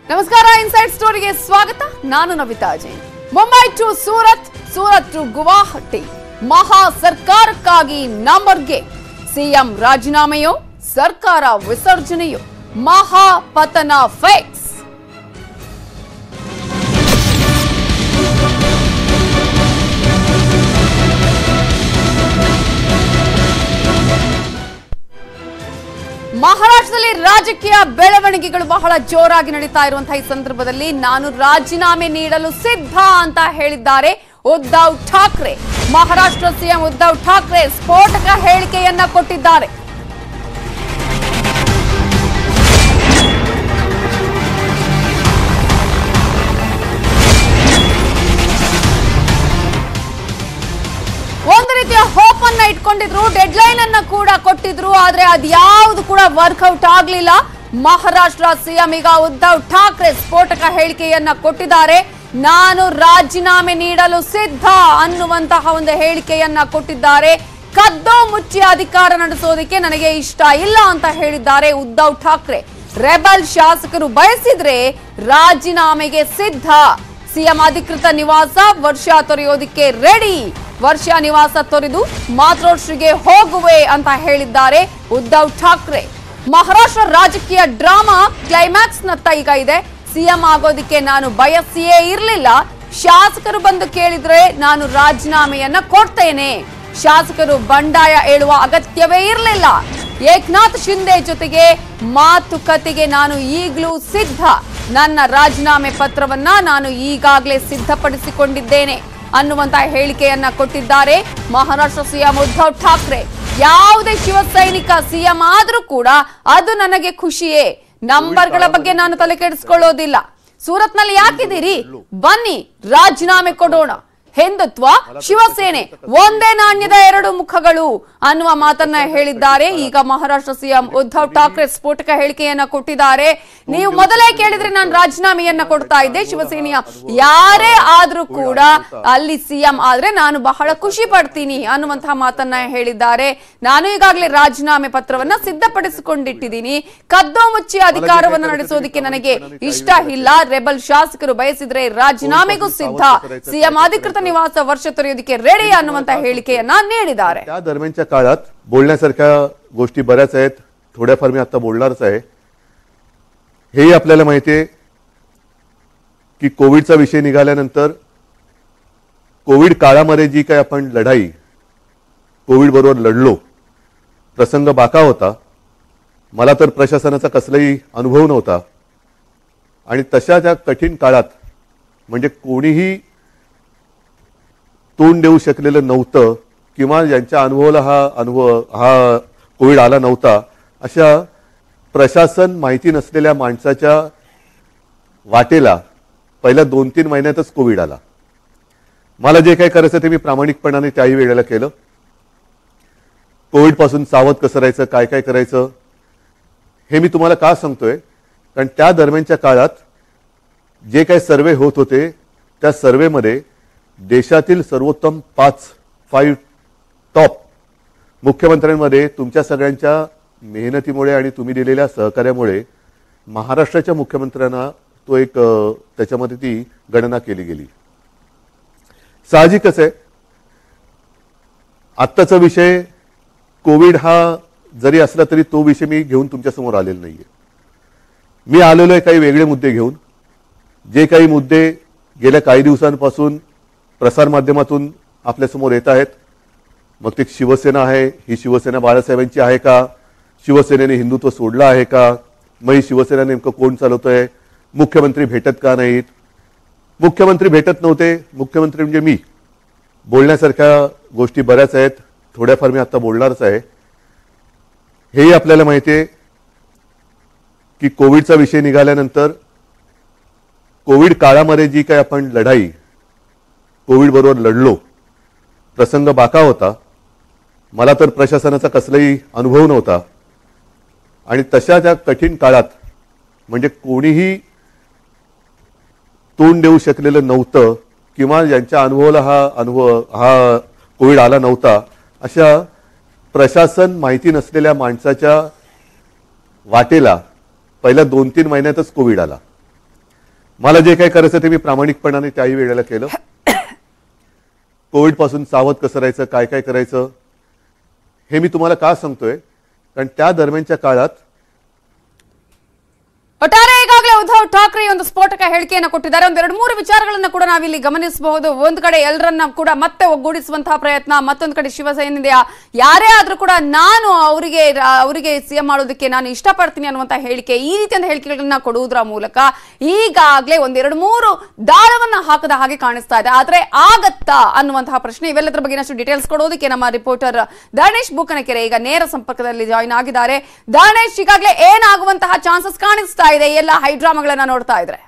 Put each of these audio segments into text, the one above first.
ನಮಸ್ಕಾರ ಇನ್ಸೈಡ್ ಸ್ಟೋರಿಗೆ ಸ್ವಾಗತ ನಾನು ನವಿತಾ ಜೈನ್ ಮುಂಬೈ ಟು ಸೂರತ್ ಸೂರತ್ ಟು ಗುವಾಹಟಿ ಮಹಾ ಸರ್ಕಾರಕ್ಕಾಗಿ ನಂಬರ್ಗೆ ಸಿಎಂ ರಾಜೀನಾಮೆಯೋ ಸರ್ಕಾರ ವಿಸರ್ಜನೆಯೋ ಮಹಾ ಪತನ ಫಿಕ್ಸ್ ಮಹಾರಾಷ್ಟ್ರದಲ್ಲಿ ರಾಜಕೀಯ ಬೆಳವಣಿಗೆಗಳು ಬಹಳ ಜೋರಾಗಿ ನಡೀತಾ ಇರುವಂತಹ ಈ ಸಂದರ್ಭದಲ್ಲಿ ನಾನು ರಾಜೀನಾಮೆ ನೀಡಲು ಸಿದ್ಧ ಅಂತ ಹೇಳಿದ್ದಾರೆ ಉದ್ಧವ್ ಠಾಕ್ರೆ ಮಹಾರಾಷ್ಟ್ರ ಸಿಎಂ ಉದ್ಧವ್ ಠಾಕ್ರೆ ಸ್ಫೋಟಕ ಹೇಳಿಕೆಯನ್ನ ಕೊಟ್ಟಿದ್ದಾರೆ ಒಂದು ರೀತಿಯ ಹೋಪ್ ಅನ್ನ ಇಟ್ಕೊಂಡಿದ್ರು ಡೆಡ್ ಲೈನ್ ಅನ್ನ ಕೂಡ ಕೊಟ್ಟಿದ್ರು ಆದ್ರೆ ಅದ್ಯಾವುದು ಕೂಡ ವರ್ಕೌಟ್ ಆಗ್ಲಿಲ್ಲ ಮಹಾರಾಷ್ಟ್ರ ಸಿಎಂ ಈಗ ಉದ್ಧವ್ ಠಾಕ್ರೆ ಸ್ಫೋಟಕ ಹೇಳಿಕೆಯನ್ನ ಕೊಟ್ಟಿದ್ದಾರೆ ನಾನು ರಾಜೀನಾಮೆ ನೀಡಲು ಸಿದ್ಧ ಅನ್ನುವಂತಹ ಒಂದು ಹೇಳಿಕೆಯನ್ನ ಕೊಟ್ಟಿದ್ದಾರೆ ಕದ್ದೋ ಮುಚ್ಚಿ ಅಧಿಕಾರ ನಡೆಸೋದಕ್ಕೆ ನನಗೆ ಇಷ್ಟ ಇಲ್ಲ ಅಂತ ಹೇಳಿದ್ದಾರೆ ಉದ್ಧವ್ ಠಾಕ್ರೆ ರೆಬಲ್ ಶಾಸಕರು ಬಯಸಿದ್ರೆ ರಾಜೀನಾಮೆಗೆ ಸಿದ್ಧ ಸಿಎಂ ಅಧಿಕೃತ ನಿವಾಸ ವರ್ಷ ತೊರೆಯೋದಿಕ್ಕೆ ರೆಡಿ ವರ್ಷ ನಿವಾಸ ತೊರೆದು ಮಾತೃಶ್ರೀಗೆ ಹೋಗುವೆ ಅಂತ ಹೇಳಿದ್ದಾರೆ ಉದ್ಧವ್ ಠಾಕ್ರೆ ಮಹಾರಾಷ್ಟ್ರ ರಾಜಕೀಯ ಡ್ರಾಮಾ ಕ್ಲೈಮ್ಯಾಕ್ಸ್ ನತ್ತ ಈಗ ಇದೆ ಸಿಎಂ ಆಗೋದಿಕ್ಕೆ ನಾನು ಬಯಸಿಯೇ ಇರಲಿಲ್ಲ ಶಾಸಕರು ಬಂದು ಕೇಳಿದ್ರೆ ನಾನು ರಾಜೀನಾಮೆಯನ್ನ ಕೊಡ್ತೇನೆ ಶಾಸಕರು ಬಂಡಾಯ ಹೇಳುವ ಅಗತ್ಯವೇ ಇರಲಿಲ್ಲ ಏಕನಾಥ್ ಶಿಂದೆ ಜೊತೆಗೆ ಮಾತುಕತೆಗೆ ನಾನು ಈಗಲೂ ಸಿದ್ಧ ನನ್ನ ರಾಜೀನಾಮೆ ಪತ್ರವನ್ನ ನಾನು ಈಗಾಗಲೇ ಸಿದ್ಧಪಡಿಸಿಕೊಂಡಿದ್ದೇನೆ ಅನ್ನುವಂತ ಹೇಳಿಕೆಯನ್ನ ಕೊಟ್ಟಿದ್ದಾರೆ ಮಹಾರಾಷ್ಟ್ರ ಸಿಎಂ ಉದ್ಧವ್ ಠಾಕ್ರೆ ಯಾವುದೇ ಶಿವಸೈನಿಕ ಸಿಎಂ ಆದ್ರೂ ಕೂಡ ಅದು ನನಗೆ ಖುಷಿಯೇ ನಂಬರ್ಗಳ ಬಗ್ಗೆ ನಾನು ತಲೆ ಕೆಡಿಸ್ಕೊಳ್ಳೋದಿಲ್ಲ ಸೂರತ್ನಲ್ಲಿ ಯಾಕಿದ್ದೀರಿ ಬನ್ನಿ ರಾಜೀನಾಮೆ ಕೊಡೋಣ ಹಿಂದುತ್ವ ಶಿವಸೇನೆ ಒಂದೇ ನಾಣ್ಯದ ಎರಡು ಮುಖಗಳು ಅನ್ನುವ ಮಾತನ್ನ ಹೇಳಿದ್ದಾರೆ ಈಗ ಮಹಾರಾಷ್ಟ್ರ ಸಿಎಂ ಉದ್ಧವ್ ಠಾಕ್ರೆ ಸ್ಫೋಟಕ ಹೇಳಿಕೆಯನ್ನ ಕೊಟ್ಟಿದ್ದಾರೆ ನೀವು ಮೊದಲೇ ಕೇಳಿದ್ರೆ ನಾನು ರಾಜೀನಾಮೆಯನ್ನ ಕೊಡ್ತಾ ಇದ್ದೆ ಶಿವಸೇನೆಯ ಯಾರೇ ಆದ್ರೂ ಕೂಡ ಅಲ್ಲಿ ಸಿಎಂ ಆದ್ರೆ ನಾನು ಬಹಳ ಖುಷಿ ಪಡ್ತೀನಿ ಅನ್ನುವಂತಹ ಮಾತನ್ನ ಹೇಳಿದ್ದಾರೆ ನಾನು ಈಗಾಗಲೇ ರಾಜೀನಾಮೆ ಪತ್ರವನ್ನ ಸಿದ್ಧಪಡಿಸಿಕೊಂಡಿಟ್ಟಿದ್ದೀನಿ ಕದ್ದೋ ಮುಚ್ಚಿ ಅಧಿಕಾರವನ್ನ ನಡೆಸೋದಕ್ಕೆ ನನಗೆ ಇಷ್ಟ ಇಲ್ಲ ರೆಬಲ್ ಶಾಸಕರು ಬಯಸಿದ್ರೆ ರಾಜೀನಾಮೆಗೂ ಸಿದ್ಧ ಸಿಎಂ ಅಧಿಕೃತ ನಿವಾಸ ವರ್ಷ ತೊರೆಯೋದಕ್ಕೆ ರೆಡಿ ಅನ್ನುವಂತ ಹೇಳಿಕೆಯನ್ನ ನೀಡಿದ್ದಾರೆ त्या दरम्यानच्या काळात बोलण्यासारख्या गोष्टी बऱ्याच आहेत थोड्याफार मी आता बोलणारच आहे हेही आपल्याला माहिती आहे की कोविडचा विषय निघाल्यानंतर कोविड काळामध्ये जी काही आपण लढाई कोविड बरोबर लढलो प्रसंग बाका होता मला तर प्रशासनाचा कसलाही अनुभव नव्हता आणि तशा त्या कठीण काळात म्हणजे कोणीही तोंड देऊ शकलेलं नव्हतं किंवा ज्यांच्या अनुभवाला हा अनुभव हा कोविड आला नव्हता अशा प्रशासन माहिती नसलेल्या माणसाच्या वाटेला पहिल्या दोन तीन महिन्यातच कोविड आला मला जे काही करायचं ते मी प्रामाणिकपणाने त्याही वेळेला केलं कोविड पासून सावध कसं राहायचं काय काय करायचं हे मी तुम्हाला का सांगतोय कारण त्या दरम्यानच्या काळात जे काही सर्वे होत होते त्या सर्वेमध्ये देशातील सर्वोत्तम पाच फाईव्ह टॉप मुख्यमंत्र्यांमध्ये तुमच्या सगळ्यांच्या मेहनतीमुळे आणि तुम्ही दिलेल्या सहकार्यामुळे महाराष्ट्राच्या मुख्यमंत्र्यांना तो एक अ, त्याच्यामध्ये ती गणना केली गेली साहजिकच आहे आत्ताचा विषय कोविड हा जरी असला तरी तो विषय मी घेऊन तुमच्यासमोर आलेला नाहीये मी आलेलो आहे काही वेगळे मुद्दे घेऊन जे काही मुद्दे गेल्या काही दिवसांपासून प्रसारमाध्यमातून आपल्यासमोर येत आहेत मग ते शिवसेना आहे ही शिवसेना बाळासाहेबांची आहे का शिवसेनेने हिंदुत्व सोडलं आहे का मग ही शिवसेना नेमकं कोण चालवतंय मुख्यमंत्री भेटत का नाहीत मुख्यमंत्री भेटत नव्हते मुख्यमंत्री म्हणजे मी बोलण्यासारख्या गोष्टी बऱ्याच आहेत थोड्याफार मी आता बोलणारच आहे हेही आपल्याला माहिती आहे की कोविडचा विषय निघाल्यानंतर कोविड काळामध्ये जी काही आपण लढाई कोविड बरोबर लढलो प्रसंग बाका होता मला तर प्रशासनाचा कसलाही अनुभव नव्हता आणि तशा त्या कठीण काळात म्हणजे कोणीही तोंड देऊ शकलेलं नव्हतं किंवा ज्यांच्या अनुभवाला हा अनुभव हा कोविड आला नव्हता अशा प्रशासन माहिती नसलेल्या माणसाच्या वाटेला पहिल्या दोन तीन महिन्यातच कोविड आला मला जे काही करायचं ते मी प्रामाणिकपणाने त्याही वेळेला केलं कोविड पासून सावध कसं राहायचं काय काय करायचं हे मी तुम्हाला का सांगतोय कारण त्या दरम्यानच्या काळात ಒಟ್ಟಾರೆ ಈಗಾಗಲೇ ಉದ್ಧವ್ ಠಾಕ್ರೆ ಒಂದು ಸ್ಫೋಟಕ ಹೇಳಿಕೆಯನ್ನು ಕೊಟ್ಟಿದ್ದಾರೆ ಒಂದೆರಡು ಮೂರು ವಿಚಾರಗಳನ್ನ ಕೂಡ ನಾವಿಲ್ಲಿ ಗಮನಿಸಬಹುದು ಒಂದ್ ಕಡೆ ಎಲ್ಲರನ್ನ ಕೂಡ ಮತ್ತೆ ಒಗ್ಗೂಡಿಸುವಂತಹ ಪ್ರಯತ್ನ ಮತ್ತೊಂದ್ ಕಡೆ ಶಿವಸೇನೆಯ ಯಾರೇ ಆದ್ರೂ ಕೂಡ ನಾನು ಅವರಿಗೆ ಅವರಿಗೆ ಸಿಎಂ ಮಾಡೋದಕ್ಕೆ ನಾನು ಇಷ್ಟಪಡ್ತೀನಿ ಅನ್ನುವಂತ ಹೇಳಿಕೆ ಈ ರೀತಿಯ ಹೇಳಿಕೆಗಳನ್ನ ಕೊಡುವುದರ ಮೂಲಕ ಈಗಾಗಲೇ ಒಂದೆರಡು ಮೂರು ದಾಳವನ್ನ ಹಾಕದ ಹಾಗೆ ಕಾಣಿಸ್ತಾ ಇದೆ ಆದ್ರೆ ಆಗತ್ತಾ ಅನ್ನುವಂತಹ ಪ್ರಶ್ನೆ ಇವೆಲ್ಲದರ ಬಗ್ಗೆ ಇನ್ನಷ್ಟು ಡೀಟೇಲ್ಸ್ ಕೊಡೋದಕ್ಕೆ ನಮ್ಮ ರಿಪೋರ್ಟರ್ ದಾನೇಶ್ ಬೂಕನಕೆರೆ ಈಗ ನೇರ ಸಂಪರ್ಕದಲ್ಲಿ ಜಾಯಿನ್ ಆಗಿದ್ದಾರೆ ದಾನೇಶ್ ಈಗಾಗಲೇ ಏನಾಗುವಂತಹ ಚಾನ್ಸಸ್ ಕಾಣಿಸ್ತಾ ಇದೆ ಎಲ್ಲ ಹೈಡ್ರಾಮಾಗಳನ್ನ ನೋಡ್ತಾ ಇದ್ರೆ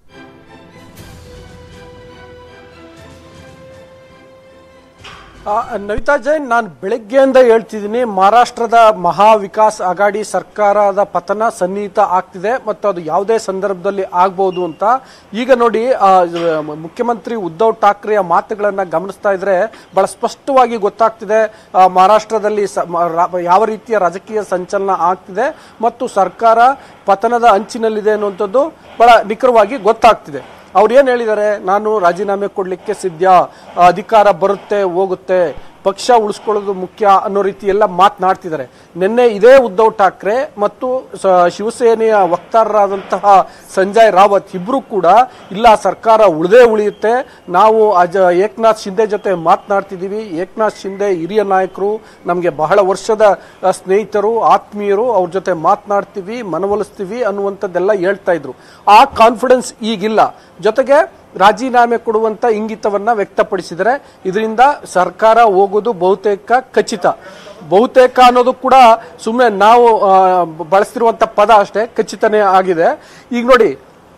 ಆ, ನವಿತಾ ಜೈನ್ ನಾನು ಬೆಳಗ್ಗೆಯಿಂದ ಹೇಳ್ತಿದ್ದೀನಿ ಮಹಾರಾಷ್ಟ್ರದ ಮಹಾ ವಿಕಾಸ್ ಅಗಾಡಿ ಸರ್ಕಾರದ ಪತನ ಸನ್ನಿಹಿತ ಆಗ್ತಿದೆ ಮತ್ತು ಅದು ಯಾವುದೇ ಸಂದರ್ಭದಲ್ಲಿ ಆಗ್ಬಹುದು ಅಂತ ಈಗ ನೋಡಿ ಆ, ಮುಖ್ಯಮಂತ್ರಿ ಉದ್ಧವ್ ಠಾಕ್ರೆಯ ಮಾತುಗಳನ್ನ ಗಮನಿಸ್ತಾ ಇದ್ರೆ ಬಹಳ ಸ್ಪಷ್ಟವಾಗಿ ಗೊತ್ತಾಗ್ತಿದೆ ಆ, ಮಹಾರಾಷ್ಟ್ರದಲ್ಲಿ ಸ- ಮ- ರಾ- ಯಾವ ರೀತಿಯ ರಾಜಕೀಯ ಸಂಚಲನ ಆಗ್ತಿದೆ ಮತ್ತು ಸರ್ಕಾರ ಪತನದ ಅಂಚಿನಲ್ಲಿದೆ ಅನ್ನುವಂಥದ್ದು ಬಹಳ ನಿಖರವಾಗಿ ಗೊತ್ತಾಗ್ತಿದೆ ಅವ್ರು ಏನ್ ಹೇಳಿದ್ದಾರೆ ನಾನು ರಾಜೀನಾಮೆ ಕೊಡ್ಲಿಕ್ಕೆ ಸಿದ್ಧ ಆ, ಅಧಿಕಾರ ಬರುತ್ತೆ ಹೋಗುತ್ತೆ ಪಕ್ಷ ಉಳಿಸ್ಕೊಳ್ಳೋದು ಮುಖ್ಯ ಅನ್ನೋ ರೀತಿ ಎಲ್ಲ ಮಾತನಾಡ್ತಿದ್ದಾರೆ ನಿನ್ನೆ ಇದೇ ಉದ್ಧವ್ ಠಾಕ್ರೆ ಮತ್ತು ಸ- ಶಿವಸೇನೆಯ ವಕ್ತಾರರಾದಂತಹ ಸಂಜಯ್ ರಾವತ್ ಇಬ್ರು ಕೂಡ ಇಲ್ಲ ಸರ್ಕಾರ ಉಳಿದೇ ಉಳಿಯುತ್ತೆ ನಾವು ಅಜ ಏಕನಾಥ್ ಶಿಂದೆ ಜೊತೆ ಮಾತನಾಡ್ತಿದ್ದೀವಿ ಏಕನಾಥ್ ಶಿಂದೆ ಹಿರಿಯ ನಾಯಕರು ನಮಗೆ ಬಹಳ ವರ್ಷದ ಆ, ಸ್ನೇಹಿತರು ಆತ್ಮೀಯರು ಅವ್ರ ಜೊತೆ ಮಾತನಾಡ್ತೀವಿ ಮನವೊಲಿಸ್ತೀವಿ ಅನ್ನುವಂಥದ್ದೆಲ್ಲ ಹೇಳ್ತಾ ಇದ್ರು ಆ ಕಾನ್ಫಿಡೆನ್ಸ್ ಈಗಿಲ್ಲ ಜೊತೆಗೆ ರಾಜೀನಾಮೆ ಕೊಡುವಂತ ಇಂಗಿತವನ್ನ ವ್ಯಕ್ತಪಡಿಸಿದರೆ ಇದರಿಂದ ಸರ್ಕಾರ ಹೋಗೋದು ಬಹುತೇಕ ಖಚಿತ ಬಹುತೇಕ ಅನ್ನೋದು ಕೂಡ ಸುಮ್ಮನೆ ನಾವು ಆ, ಬಳಸ್ತಿರುವಂತ ಪದ ಅಷ್ಟೇ ಖಚಿತನೇ ಆಗಿದೆ ಈಗ ನೋಡಿ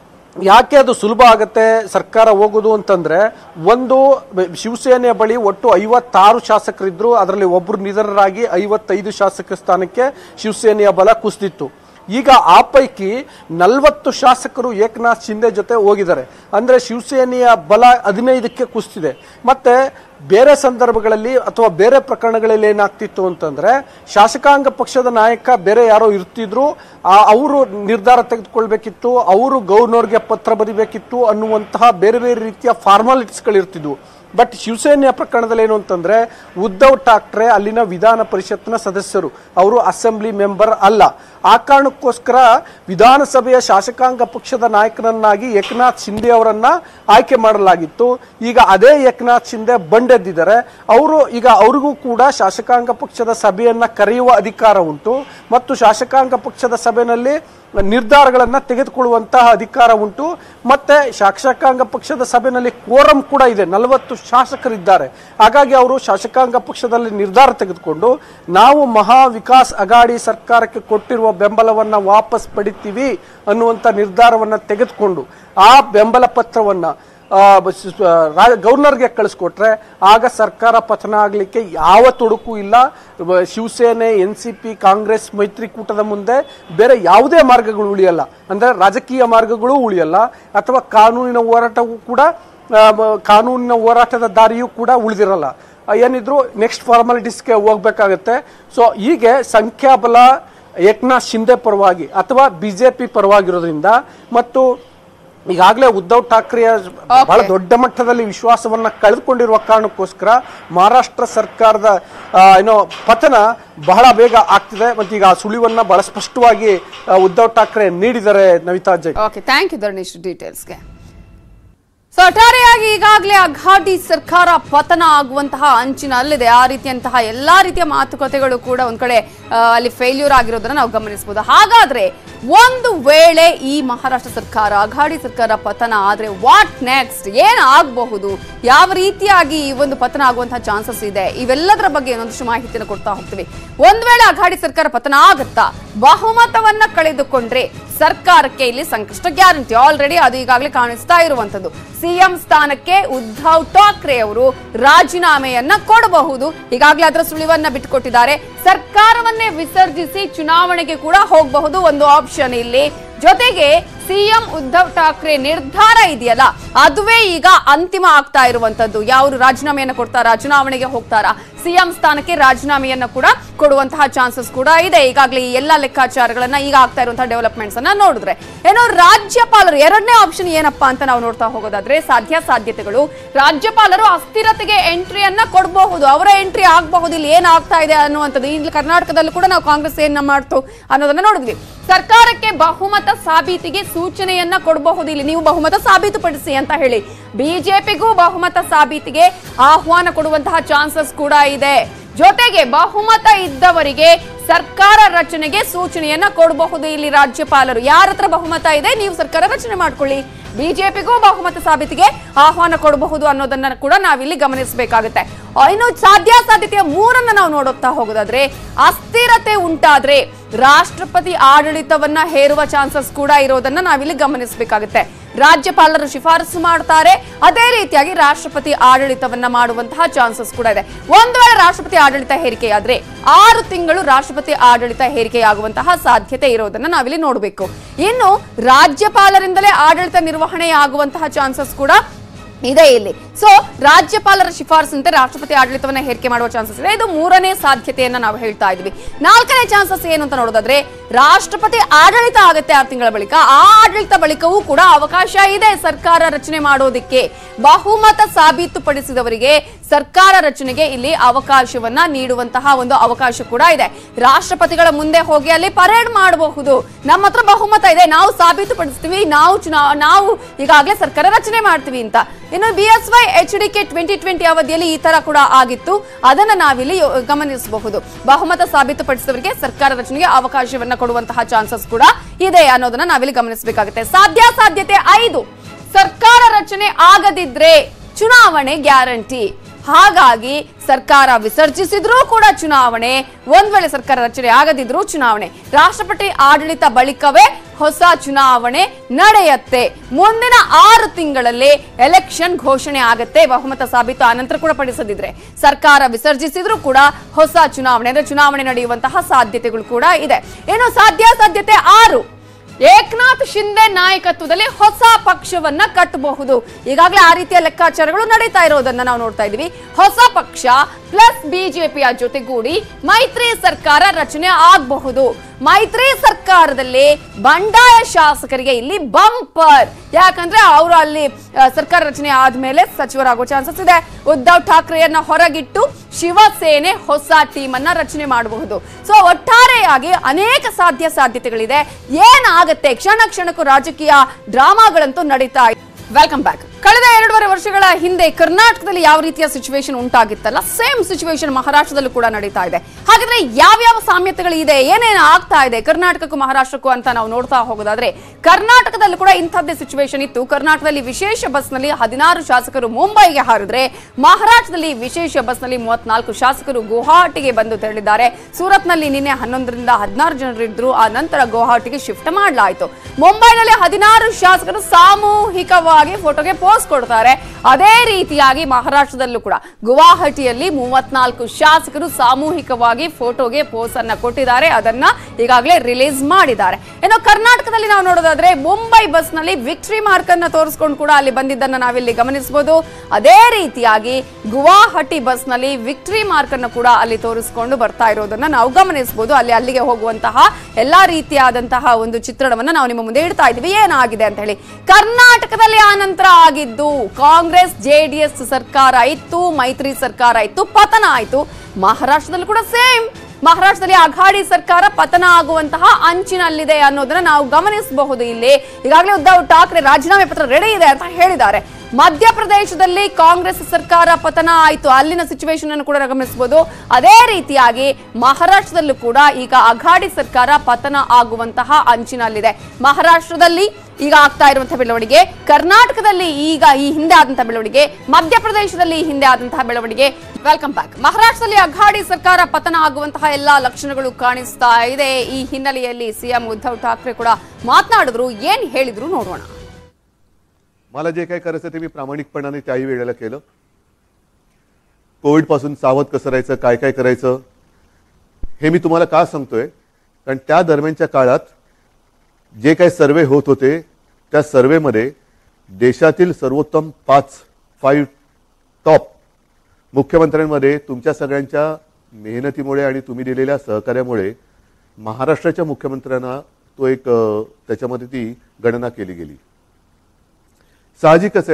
ಯಾಕೆ ಅದು ಸುಲಭ ಆಗತ್ತೆ ಸರ್ಕಾರ ಹೋಗೋದು ಅಂತಂದ್ರೆ ಒಂದು ಬ- ಶಿವಸೇನೆಯ ಬಳಿ ಒಟ್ಟು ಐವತ್ತಾರು ಶಾಸಕರಿದ್ರು ಅದರಲ್ಲಿ ಒಬ್ರು ನಿಧನರಾಗಿ ಐವತ್ತೈದು ಶಾಸಕ ಸ್ಥಾನಕ್ಕೆ ಶಿವಸೇನೆಯ ಬಲ ಕುಸಿದಿತ್ತು ಈಗ ಆ ಪೈಕಿ ನಲವತ್ತು ಶಾಸಕರು ಏಕನಾಥ್ ಶಿಂದೆ ಜೊತೆ ಹೋಗಿದ್ದಾರೆ ಅಂದ್ರೆ ಶಿವಸೇನೆಯ ಬಲ ಹದಿನೈದಕ್ಕೆ ಕುಸಿದಿದೆ ಮತ್ತೆ ಬೇರೆ ಸಂದರ್ಭಗಳಲ್ಲಿ ಅಥವಾ ಬೇರೆ ಪ್ರಕರಣಗಳಲ್ಲಿ ಏನಾಗ್ತಿತ್ತು ಅಂತಂದ್ರೆ ಶಾಸಕಾಂಗ ಪಕ್ಷದ ನಾಯಕ ಬೇರೆ ಯಾರೋ ಇರ್ತಿದ್ರು ಅವರು ನಿರ್ಧಾರ ತೆಗೆದುಕೊಳ್ಬೇಕಿತ್ತು ಅವರು ಗವರ್ನರ್ಗೆ ಪತ್ರ ಬರಿಬೇಕಿತ್ತು ಅನ್ನುವಂತಹ ಬೇರೆ ಬೇರೆ ರೀತಿಯ ಫಾರ್ಮಾಲಿಟೀಸ್ಗಳಿರ್ತಿದ್ವು ಬಟ್ ಶಿವಸೇನೆಯ ಪ್ರಕರಣದಲ್ಲಿ ಏನು ಅಂತಂದ್ರೆ ಉದ್ಧವ್ ಠಾಕ್ರೆ ಅಲ್ಲಿನ ವಿಧಾನ ಪರಿಷತ್ನ ಸದಸ್ಯರು ಅವರು ಅಸೆಂಬ್ಲಿ ಮೆಂಬರ್ ಅಲ್ಲ ಆ ಕಾರಣಕ್ಕೋಸ್ಕರ ವಿಧಾನಸಭೆಯ ಶಾಸಕಾಂಗ ಪಕ್ಷದ ನಾಯಕನನ್ನಾಗಿ ಏಕನಾಥ್ ಶಿಂದೆ ಅವರನ್ನ ಆಯ್ಕೆ ಮಾಡಲಾಗಿತ್ತು ಈಗ ಅದೇ ಏಕನಾಥ್ ಶಿಂದೆ ಬಂಡೆದ್ದಿದ್ದಾರೆ ಅವರು ಈಗ ಅವರಿಗೂ ಕೂಡ ಶಾಸಕಾಂಗ ಪಕ್ಷದ ಸಭೆಯನ್ನ ಕರೆಯುವ ಅಧಿಕಾರ ಉಂಟು ಮತ್ತು ಶಾಸಕಾಂಗ ಪಕ್ಷದ ಸಭೆಯಲ್ಲಿ ನಿರ್ಧಾರಗಳನ್ನ ತೆಗೆದುಕೊಳ್ಳುವಂತಹ ಅಧಿಕಾರ ಉಂಟು ಮತ್ತೆ ಶಾಸಕಾಂಗ ಪಕ್ಷದ ಸಭೆಯಲ್ಲಿ ಕೋರಂ ಕೂಡ ಇದೆ ನಲವತ್ತು ಶಾಸಕರಿದ್ದಾರೆ ಹಾಗಾಗಿ ಅವರು ಶಾಸಕಾಂಗ ಪಕ್ಷದಲ್ಲಿ ನಿರ್ಧಾರ ತೆಗೆದುಕೊಂಡು ನಾವು ಮಹಾ ವಿಕಾಸ್ ಅಗಾಡಿ ಸರ್ಕಾರಕ್ಕೆ ಕೊಟ್ಟಿರುವ ಬೆಂಬಲವನ್ನ ವಾಪಸ್ ಪಡಿತೀವಿ ಅನ್ನುವಂತ ನಿರ್ಧಾರವನ್ನ ತೆಗೆದುಕೊಂಡು ಆ ಬೆಂಬಲ ಪತ್ರವನ್ನ ಆ, ಬ- ಸ- ಸ- ರಾ- ಗವರ್ನರ್ಗೆ ಕಳಿಸ್ಕೊಟ್ರೆ ಆಗ ಸರ್ಕಾರ ಪತನ ಆಗಲಿಕ್ಕೆ ಯಾವ ತೊಡಕು ಇಲ್ಲ ಬ- Shiv Sena N C P Congress ಮೈತ್ರಿಕೂಟದ ಮುಂದೆ ಬೇರೆ ಯಾವುದೇ ಮಾರ್ಗಗಳು ಉಳಿಯಲ್ಲ ಅಂದ್ರೆ ರಾಜಕೀಯ ಮಾರ್ಗಗಳು ಉಳಿಯಲ್ಲ ಅಥವಾ ಕಾನೂನಿನ ಹೋರಾಟವೂ ಕೂಡ ಆ, ಬ- ಕಾನೂನಿನ ಹೋರಾಟದ ದಾರಿಯೂ ಕೂಡ ಉಳಿದಿರಲ್ಲ ಆ, ಏನಿದ್ರು ನೆಕ್ಸ್ಟ್ ಫಾರ್ಮಾಲಿಟೀಸ್ಗೆ ಹೋಗ್ಬೇಕಾಗತ್ತೆ ಸೊ ಹೀಗೆ ಸಂಖ್ಯಾಬಲ ಏಕನಾಥ್ ಶಿಂದೆ ಪರವಾಗಿ ಅಥವಾ ಬಿಜೆಪಿ ಪರವಾಗಿರೋದ್ರಿಂದ ಮತ್ತು ಈಗಾಗಲೇ ಉದ್ಧವ್ ಠಾಕ್ರೆಯ ಬಹಳ ದೊಡ್ಡ ಮಟ್ಟದಲ್ಲಿ ವಿಶ್ವಾಸವನ್ನ ಕಳೆದುಕೊಂಡಿರುವ ಕಾರಣಕ್ಕೋಸ್ಕರ ಮಹಾರಾಷ್ಟ್ರ ಸರ್ಕಾರದ ಆ, ಏನೋ ಪತನ ಬಹಳ ಬೇಗ ಆಗ್ತಿದೆ ಮತ್ತು ಈಗ ಆ ಸುಳಿವನ್ನ ಬಹಳ ಸ್ಪಷ್ಟವಾಗಿ ಆ, ಉದ್ಧವ್ ಠಾಕ್ರೆ ನೀಡಿದ್ದಾರೆ ನವಿತಾ ಜೈ ಓಕೆ ಥ್ಯಾಂಕ್ ಯು ಧರ್ಣೇಶ್ ಡೀಟೇಲ್ಸ್ಗೆ ಸೊ ಒಟ್ಟಾರೆಯಾಗಿ ಈಗಾಗಲೇ ಅಘಾಟಿ ಸರ್ಕಾರ ಪತನ ಆಗುವಂತಹ ಅಂಚಿನಲ್ಲಿದೆ ಆ ರೀತಿಯಂತಹ ಎಲ್ಲಾ ರೀತಿಯ ಮಾತುಕತೆಗಳು ಕೂಡ ಒಂದ್ ಕಡೆ ಆ, ಅಲ್ಲಿ ಫೇಲ್ಯೂರ್ ಆಗಿರೋದನ್ನ ನಾವು ಗಮನಿಸಬಹುದು ಹಾಗಾದ್ರೆ ಒಂದು ವೇಳೆ ಈ ಮಹಾರಾಷ್ಟ್ರ ಸರ್ಕಾರ ಅಘಾಡಿ ಸರ್ಕಾರ ಪತನ ಆದ್ರೆ ವಾಟ್ ನೆಕ್ಸ್ಟ್ ಏನ್ ಆಗಬಹುದು ಯಾವ ರೀತಿಯಾಗಿ ಈ ಒಂದು ಪತನ ಆಗುವಂತಹ ಚಾನ್ಸಸ್ ಇದೆ ಇವೆಲ್ಲದರ ಬಗ್ಗೆ ಒಂದಷ್ಟು ಮಾಹಿತಿಯನ್ನು ಕೊಡ್ತಾ ಹೋಗ್ತೀವಿ ಒಂದ್ ವೇಳೆ ಅಘಾಡಿ ಸರ್ಕಾರ ಪತನ ಆಗುತ್ತಾ ಬಹುಮತವನ್ನ ಕಳೆದುಕೊಂಡ್ರೆ ಸರ್ಕಾರಕ್ಕೆ ಇಲ್ಲಿ ಸಂಕಷ್ಟ ಗ್ಯಾರಂಟಿ ಆಲ್ರೆಡಿ ಅದು ಈಗಾಗಲೇ ಕಾಣಿಸ್ತಾ ಇರುವಂತದ್ದು ಸಿಎಂ ಸ್ಥಾನಕ್ಕೆ ಉದ್ಧವ್ ಠಾಕ್ರೆ ಅವರು ರಾಜೀನಾಮೆಯನ್ನ ಕೊಡಬಹುದು ಈಗಾಗಲೇ ಅದರ ಸುಳಿವನ್ನ ಬಿಟ್ಟುಕೊಟ್ಟಿದ್ದಾರೆ ಸರ್ಕಾರವನ್ನೇ ವಿಸರ್ಜಿಸಿ ಚುನಾವಣೆಗೆ ಕೂಡ ಹೋಗಬಹುದು ಒಂದು ಆಪ್ಷನ್ ಇಲ್ಲಿ ಜೊತೆಗೆ ಸಿಎಂ ಉದ್ಧವ್ ಠಾಕ್ರೆ ನಿರ್ಧಾರ ಇದೆಯಲ್ಲ ಅದುವೇ ಈಗ ಅಂತಿಮ ಆಗ್ತಾ ಇರುವಂತದ್ದು ಯಾರು ರಾಜೀನಾಮೆಯನ್ನ ಕೊಡ್ತಾರಾ ಚುನಾವಣೆಗೆ ಹೋಗ್ತಾರಾ ಸಿಎಂ ಸ್ಥಾನಕ್ಕೆ ರಾಜೀನಾಮೆಯನ್ನ ಕೂಡ ಕೊಡುವಂತಹ ಚಾನ್ಸಸ್ ಕೂಡ ಇದೆ ಈಗಾಗಲೇ ಈ ಎಲ್ಲಾ ಲೆಕ್ಕಾಚಾರಗಳನ್ನ ಈಗ ಆಗ್ತಾ ಇರುವಂತಹ ಡೆವಲಪ್ಮೆಂಟ್ಸ್ ಅನ್ನ ನೋಡಿದ್ರೆ ಏನೋ ರಾಜ್ಯಪಾಲರು ಎರಡನೇ ಆಪ್ಷನ್ ಏನಪ್ಪಾ ಅಂತ ನಾವು ನೋಡ್ತಾ ಹೋಗೋದಾದ್ರೆ ಸಾಧ್ಯ ಸಾಧ್ಯತೆಗಳು ರಾಜ್ಯಪಾಲರು ಅಸ್ಥಿರತೆಗೆ ಎಂಟ್ರಿಯನ್ನ ಕೊಡಬಹುದು ಅವರ ಎಂಟ್ರಿ ಆಗಬಹುದು ಇಲ್ಲಿ ಏನಾಗ್ತಾ ಇದೆ ಅನ್ನುವಂಥದ್ದು ಇಲ್ಲಿ ಕರ್ನಾಟಕದಲ್ಲೂ ಕೂಡ ನಾವು ಕಾಂಗ್ರೆಸ್ ಏನ ಮಾಡ್ತು ಅನ್ನೋದನ್ನ ನೋಡಿದ್ವಿ ಸರ್ಕಾರಕ್ಕೆ ಬಹುಮತ ಸಾಬೀತಿಗೆ ಸೂಚನೆಯನ್ನ ಕೊಡಬಹುದು ಇಲ್ಲಿ ನೀವು ಬಹುಮತ ಸಾಬೀತುಪಡಿಸಿ ಅಂತ ಹೇಳಿ ಬಿಜೆಪಿಗೂ ಬಹುಮತ ಸಾಬೀತಿಗೆ ಆಹ್ವಾನ ಕೊಡುವಂತಹ ಚಾನ್ಸಸ್ ಕೂಡ ಇದೆ ಜೊತೆಗೆ ಬಹುಮತ ಇದ್ದವರಿಗೆ ಸರ್ಕಾರ ರಚನೆಗೆ ಸೂಚನೆಯನ್ನ ಕೊಡಬಹುದು ಇಲ್ಲಿ ರಾಜ್ಯಪಾಲರು ಯಾರ ಹತ್ರ ಬಹುಮತ ಇದೆ ನೀವು ಸರ್ಕಾರ ರಚನೆ ಮಾಡ್ಕೊಳ್ಳಿ ಬಿಜೆಪಿಗೂ ಬಹುಮತ ಸಾಬೀತಿಗೆ ಆಹ್ವಾನ ಕೊಡಬಹುದು ಅನ್ನೋದನ್ನ ಕೂಡ ನಾವಿಲ್ಲಿ ಗಮನಿಸಬೇಕಾಗುತ್ತೆ ಇನ್ನು ಸಾಧ್ಯ ಸಾಧ್ಯತೆಯ ಮೂರನ್ನ ನಾವು ನೋಡುತ್ತಾ ಹೋಗೋದಾದ್ರೆ ಅಸ್ಥಿರತೆ ಉಂಟಾದ್ರೆ ರಾಷ್ಟ್ರಪತಿ ಆಡಳಿತವನ್ನ ಹೇರುವ ಚಾನ್ಸಸ್ ಕೂಡ ಇರೋದನ್ನ ನಾವಿಲ್ಲಿ ಗಮನಿಸಬೇಕಾಗುತ್ತೆ ರಾಜ್ಯಪಾಲರು ಶಿಫಾರಸು ಮಾಡ್ತಾರೆ ಅದೇ ರೀತಿಯಾಗಿ ರಾಷ್ಟ್ರಪತಿ ಆಡಳಿತವನ್ನ ಮಾಡುವಂತಹ ಚಾನ್ಸಸ್ ಕೂಡ ಇದೆ ಒಂದು ವೇಳೆ ರಾಷ್ಟ್ರಪತಿ ಆಡಳಿತ ಹೇರಿಕೆಯಾದ್ರೆ ಆರು ತಿಂಗಳು ರಾಷ್ಟ್ರಪತಿ ಆಡಳಿತ ಹೇರಿಕೆಯಾಗುವಂತಹ ಸಾಧ್ಯತೆ ಇರೋದನ್ನ ನಾವಿಲ್ಲಿ ನೋಡಬೇಕು ಇನ್ನು ರಾಜ್ಯಪಾಲರಿಂದಲೇ ಆಡಳಿತ ನಿರ್ವಹಣೆ ಆಗುವಂತಹ ಚಾನ್ಸಸ್ ಕೂಡ ಇದೆ ಇಲ್ಲಿ ಸೊ ರಾಜ್ಯಪಾಲರ ಶಿಫಾರಸಂತೆ ರಾಷ್ಟ್ರಪತಿ ಆಡಳಿತವನ್ನ ಹೇರಿಕೆ ಮಾಡುವ ಚಾನ್ಸಸ್ ಇದೆ ಇದು ಮೂರನೇ ಸಾಧ್ಯತೆಯನ್ನ ನಾವು ಹೇಳ್ತಾ ಇದ್ವಿ ನಾಲ್ಕನೇ ಚಾನ್ಸಸ್ ಏನು ಅಂತ ನೋಡೋದಾದ್ರೆ ರಾಷ್ಟ್ರಪತಿ ಆಡಳಿತ ಆಗುತ್ತೆ ಆರು ತಿಂಗಳ ಬಳಿಕ ಆ ಆಡಳಿತ ಬಳಿಕವೂ ಕೂಡ ಅವಕಾಶ ಇದೆ ಸರ್ಕಾರ ರಚನೆ ಮಾಡೋದಿಕ್ಕೆ ಬಹುಮತ ಸಾಬೀತುಪಡಿಸಿದವರಿಗೆ ಸರ್ಕಾರ ರಚನೆಗೆ ಇಲ್ಲಿ ಅವಕಾಶವನ್ನ ನೀಡುವಂತಹ ಒಂದು ಅವಕಾಶ ಕೂಡ ಇದೆ ರಾಷ್ಟ್ರಪತಿಗಳ ಮುಂದೆ ಹೋಗಿ ಅಲ್ಲಿ ಪರೇಡ್ ಮಾಡಬಹುದು ನಮ್ಮ ಹತ್ರ ಬಹುಮತ ಇದೆ ನಾವು ಸಾಬೀತುಪಡಿಸ್ತೀವಿ ನಾವು ಚುನಾ ನಾವು ಈಗಾಗಲೇ ಸರ್ಕಾರ ರಚನೆ ಮಾಡ್ತೀವಿ ಅಂತ ಇನ್ನು B S Y H D K twenty twenty ಅವಧಿಯಲ್ಲಿ ಈ ತರ ಕೂಡ ಆಗಿತ್ತು ಅದನ್ನ ನಾವಿಲ್ಲಿ ಯೋ- ಗಮನಿಸಬಹುದು ಬಹುಮತ ಸಾಬೀತುಪಡಿಸಿದವರಿಗೆ ಸರ್ಕಾರ ರಚನೆಗೆ ಅವಕಾಶವನ್ನ ಕೊಡುವಂತಹ ಚಾನ್ಸಸ್ ಕೂಡ ಇದೆ ಅನ್ನೋದನ್ನ ನಾವಿಲ್ಲಿ ಗಮನಿಸಬೇಕಾಗುತ್ತೆ ಸಾಧ್ಯ ಸಾಧ್ಯತೆ ಐದು ಸರ್ಕಾರ ರಚನೆ ಆಗದಿದ್ರೆ ಚುನಾವಣೆ ಗ್ಯಾರಂಟಿ ಹಾಗಾಗಿ ಸರ್ಕಾರ ವಿಸರ್ಜಿಸಿದ್ರೂ ಕೂಡ ಚುನಾವಣೆ ಒಂದ್ ವೇಳೆ ಸರ್ಕಾರ ರಚನೆ ಆಗದಿದ್ರೂ ಚುನಾವಣೆ ರಾಷ್ಟ್ರಪತಿ ಆಡಳಿತ ಬಳಿಕವೇ ಹೊಸ ಚುನಾವಣೆ ನಡೆಯುತ್ತೆ ಮುಂದಿನ ಆರು ತಿಂಗಳಲ್ಲಿ ಎಲೆಕ್ಷನ್ ಘೋಷಣೆ ಆಗತ್ತೆ ಬಹುಮತ ಸಾಬೀತು ಆನಂತರ ಕೂಡ ಪಡಿಸದಿದ್ರೆ ಸರ್ಕಾರ ವಿಸರ್ಜಿಸಿದ್ರೂ ಕೂಡ ಹೊಸ ಚುನಾವಣೆ ಅಂದ್ರೆ ಚುನಾವಣೆ ನಡೆಯುವಂತಹ ಸಾಧ್ಯತೆಗಳು ಕೂಡ ಇದೆ ಏನು ಸಾಧ್ಯ ಸಾಧ್ಯತೆ ಆರು ಏಕನಾಥ್ ಶಿಂದೆ ನಾಯಕತ್ವದಲ್ಲಿ ಹೊಸ ಪಕ್ಷವನ್ನ ಕಟ್ಟಬಹುದು ಈಗಾಗಲೇ ಆ ರೀತಿಯ ಲೆಕ್ಕಾಚಾರಗಳು ನಡೀತಾ ಇರೋದನ್ನ ನಾವು ನೋಡ್ತಾ ಇದೀವಿ ಹೊಸ ಪಕ್ಷ ಪ್ಲಸ್ ಬಿಜೆಪಿಯ ಜೊತೆಗೂಡಿ ಮೈತ್ರಿ ಸರ್ಕಾರ ರಚನೆ ಆಗಬಹುದು ಮೈತ್ರಿ ಸರ್ಕಾರದಲ್ಲಿ ಬಂಡಾಯ ಶಾಸಕರಿಗೆ ಇಲ್ಲಿ ಬಂಪರ್ ಯಾಕಂದ್ರೆ ಅವರು ಅಲ್ಲಿ ಆ, ಸರ್ಕಾರ ರಚನೆ ಆದ್ಮೇಲೆ ಸಚಿವರಾಗೋ ಚಾನ್ಸಸ್ ಇದೆ ಉದ್ಧವ್ ಠಾಕ್ರೆಯನ್ನ ಹೊರಗಿಟ್ಟು ಶಿವಸೇನೆ ಹೊಸ ಟೀಮ್ ಅನ್ನ ರಚನೆ ಮಾಡಬಹುದು ಸೊ ಒಟ್ಟಾರೆಯಾಗಿ ಅನೇಕ ಸಾಧ್ಯ ಸಾಧ್ಯತೆಗಳಿದೆ ಏನಾಗತ್ತೆ ಕ್ಷಣ ಕ್ಷಣಕ್ಕೂ ರಾಜಕೀಯ ಡ್ರಾಮಾಗಳಂತೂ ನಡೀತಾ ಇದೆ ವೆಲ್ಕಮ್ ಬ್ಯಾಕ್ ಕಳೆದ ಎರಡೂವರೆ ವರ್ಷಗಳ ಹಿಂದೆ ಕರ್ನಾಟಕದಲ್ಲಿ ಯಾವ ರೀತಿಯ ಸಿಚುವೇಶನ್ ಉಂಟಾಗಿತ್ತಲ್ಲ ಸೇಮ್ ಸಿಚುವೇಶನ್ ಮಹಾರಾಷ್ಟ್ರದಲ್ಲೂ ಕೂಡ ನಡೀತಾ ಇದೆ ಹಾಗಾದ್ರೆ ಯಾವ್ಯಾವ ಸಾಮ್ಯತೆಗಳು ಇದೆ ಏನೇನು ಆಗ್ತಾ ಇದೆ ಕರ್ನಾಟಕಕ್ಕೂ ಮಹಾರಾಷ್ಟ್ರಕ್ಕೂ ಅಂತ ನಾವು ನೋಡ್ತಾ ಹೋಗೋದಾದ್ರೆ ಕರ್ನಾಟಕದಲ್ಲೂ ಕೂಡ ಇಂಥದ್ದೇ ಸಿಚುವೇಶನ್ ಇತ್ತು ಕರ್ನಾಟಕದಲ್ಲಿ ವಿಶೇಷ ಬಸ್ನಲ್ಲಿ ಹದಿನಾರು ಶಾಸಕರು ಮುಂಬೈಗೆ ಹಾರಿದ್ರೆ ಮಹಾರಾಷ್ಟ್ರದಲ್ಲಿ ವಿಶೇಷ ಬಸ್ನಲ್ಲಿ ಮೂವತ್ನಾಲ್ಕು ಶಾಸಕರು ಗುವಾಹಟಿಗೆ ಬಂದು ತೆರಳಿದ್ದಾರೆ ಸೂರತ್ನಲ್ಲಿ ನಿನ್ನೆ ಹನ್ನೊಂದರಿಂದ ಹದಿನಾರು ಜನರಿದ್ರು ಆ ನಂತರ ಗುವಾಹಟಿಗೆ ಶಿಫ್ಟ್ ಮಾಡಲಾಯಿತು ಮುಂಬೈನಲ್ಲಿ ಹದಿನಾರು ಶಾಸಕರು ಸಾಮೂಹಿಕವಾಗಿ ಫೋಟೋಗೆ ಪೋಸ್ ಕೊಡ್ತಾರೆ ಅದೇ ರೀತಿಯಾಗಿ ಮಹಾರಾಷ್ಟ್ರದಲ್ಲೂ ಕೂಡ ಗುವಾಹಟಿಯಲ್ಲಿ ಮೂವತ್ನಾಲ್ಕು ಶಾಸಕರು ಸಾಮೂಹಿಕವಾಗಿ ಫೋಟೋಗೆ ಪೋಸ್ ಅನ್ನ ಕೊಟ್ಟಿದ್ದಾರೆ ಅದನ್ನ ಈಗಾಗಲೇ ರಿಲೀಸ್ ಮಾಡಿದ್ದಾರೆ ಇನ್ನು ಕರ್ನಾಟಕದಲ್ಲಿ ನಾವು ನೋಡೋದಾದ್ರೆ ಮುಂಬೈ ಬಸ್ ನಲ್ಲಿ ವಿಕ್ಟ್ರಿ ಮಾರ್ಕ್ ಅನ್ನ ತೋರಿಸ್ಕೊಂಡು ಕೂಡ ಅಲ್ಲಿ ಬಂದಿದ್ದನ್ನ ನಾವಿಲ್ಲಿ ಗಮನಿಸಬಹುದು ಅದೇ ರೀತಿಯಾಗಿ ಗುವಾಹಟಿ ಬಸ್ ನಲ್ಲಿ ವಿಕ್ಟ್ರಿ ಮಾರ್ಕ್ ಅನ್ನು ಕೂಡ ಅಲ್ಲಿ ತೋರಿಸಿಕೊಂಡು ಬರ್ತಾ ಇರೋದನ್ನ ನಾವು ಗಮನಿಸಬಹುದು ಅಲ್ಲಿ ಅಲ್ಲಿಗೆ ಹೋಗುವಂತಹ ಎಲ್ಲಾ ರೀತಿಯಾದಂತಹ ಒಂದು ಚಿತ್ರಣವನ್ನ ನಾವು ನಿಮ್ಮ ಮುಂದೆ ಇಡ್ತಾ ಇದೀವಿ ಏನಾಗಿದೆ ಅಂತ ಹೇಳಿ ಕರ್ನಾಟಕದಲ್ಲಿ ಆ ನಂತರ ಆಗಿದ್ದು ಕಾಂಗ್ರೆಸ್ ಜೆಡಿಎಸ್ ಸರ್ಕಾರ ಇತ್ತು ಮೈತ್ರಿ ಸರ್ಕಾರ ಇತ್ತು ಪತನ ಆಯ್ತು ಮಹಾರಾಷ್ಟ್ರದಲ್ಲಿ ಕೂಡ ಸೇಮ್ ಮಹಾರಾಷ್ಟ್ರದಲ್ಲಿ ಅಘಾಡಿ ಸರ್ಕಾರ ಪತನ ಆಗುವಂತಹ ಅಂಚಿನಲ್ಲಿದೆ ಅನ್ನೋದನ್ನ ನಾವು ಗಮನಿಸಬಹುದು ಇಲ್ಲಿ ಈಗಾಗಲೇ ಉದ್ಧವ್ ಠಾಕ್ರೆ ರಾಜೀನಾಮೆ ಪತ್ರ ರೆಡಿ ಇದೆ ಅಂತ ಹೇಳಿದ್ದಾರೆ ಮಧ್ಯಪ್ರದೇಶದಲ್ಲಿ ಕಾಂಗ್ರೆಸ್ ಸರ್ಕಾರ ಪತನ ಆಯಿತು ಅಲ್ಲಿನ ಸಿಚುವೇಶನ್ ಅನ್ನು ಕೂಡ ಗಮನಿಸಬಹುದು ಅದೇ ರೀತಿಯಾಗಿ ಮಹಾರಾಷ್ಟ್ರದಲ್ಲೂ ಕೂಡ ಈಗ ಅಘಾಡಿ ಸರ್ಕಾರ ಪತನ ಆಗುವಂತಹ ಅಂಚಿನಲ್ಲಿದೆ ಮಹಾರಾಷ್ಟ್ರದಲ್ಲಿ ಈಗ ಆಗ್ತಾ ಇರುವಂತಹ ಬೆಳವಣಿಗೆ ಕರ್ನಾಟಕದಲ್ಲಿ ಈಗ ಈ ಹಿಂದೆ ಆದಂತಹ ಬೆಳವಣಿಗೆ ಮಧ್ಯಪ್ರದೇಶದಲ್ಲಿ ಈ ಹಿಂದೆ ಆದಂತಹ ಬೆಳವಣಿಗೆ ವೆಲ್ಕಮ್ ಬ್ಯಾಕ್ ಮಹಾರಾಷ್ಟ್ರದಲ್ಲಿ ಅಘಾಡಿ ಸರ್ಕಾರ ಪತನ ಆಗುವಂತಹ ಎಲ್ಲಾ ಲಕ್ಷಣಗಳು ಕಾಣಿಸ್ತಾ ಇದೆ ಈ ಹಿನ್ನೆಲೆಯಲ್ಲಿ ಸಿಎಂ ಉದ್ಧವ್ ಠಾಕ್ರೆ ಕೂಡ ಮಾತನಾಡಿದ್ರು ಏನ್ ಹೇಳಿದ್ರು ನೋಡೋಣ मला जे काय करायचं ते मी प्रामाणिकपणाने त्याही वेळेला केलं कोविड पासून सावध कसं राहायचं काय काय करायचं हे मी तुम्हाला का सांगतोय कारण त्या दरम्यानच्या काळात जे काही सर्वे होत होते त्या सर्वेमध्ये देशातील सर्वोत्तम पाच फाईव्ह टॉप मुख्यमंत्र्यांमध्ये तुमच्या सगळ्यांच्या मेहनतीमुळे आणि तुम्ही दिलेल्या सहकार्यामुळे महाराष्ट्राच्या मुख्यमंत्र्यांना तो एक अ, त्याच्यामध्ये ती गणना केली गेली साहजिकच आहे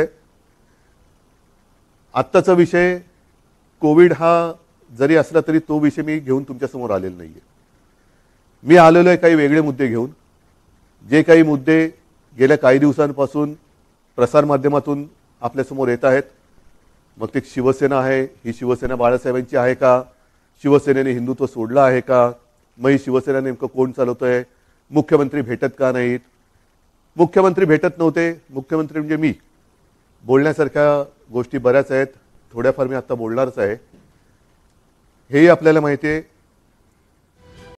आत्ताचा विषय कोविड हा जरी असला तरी तो विषय मी घेऊन तुमच्यासमोर आलेला नाहीये मी आलेलो आहे काही वेगळे मुद्दे घेऊन जे काही मुद्दे गेल्या काही दिवसांपासून प्रसारमाध्यमातून आपल्यासमोर येत आहेत मग ते शिवसेना आहे ही शिवसेना बाळासाहेबांची आहे का शिवसेनेने हिंदुत्व सोडलं आहे का मग ही शिवसेना नेमकं कोण चालवतोय मुख्यमंत्री भेटत का नाहीत मुख्यमंत्री भेटत नव्हते मुख्यमंत्री म्हणजे मी बोलण्यासारख्या गोष्टी बऱ्याच आहेत थोड्याफार मी आता बोलणारच आहे हेही आपल्याला माहिती आहे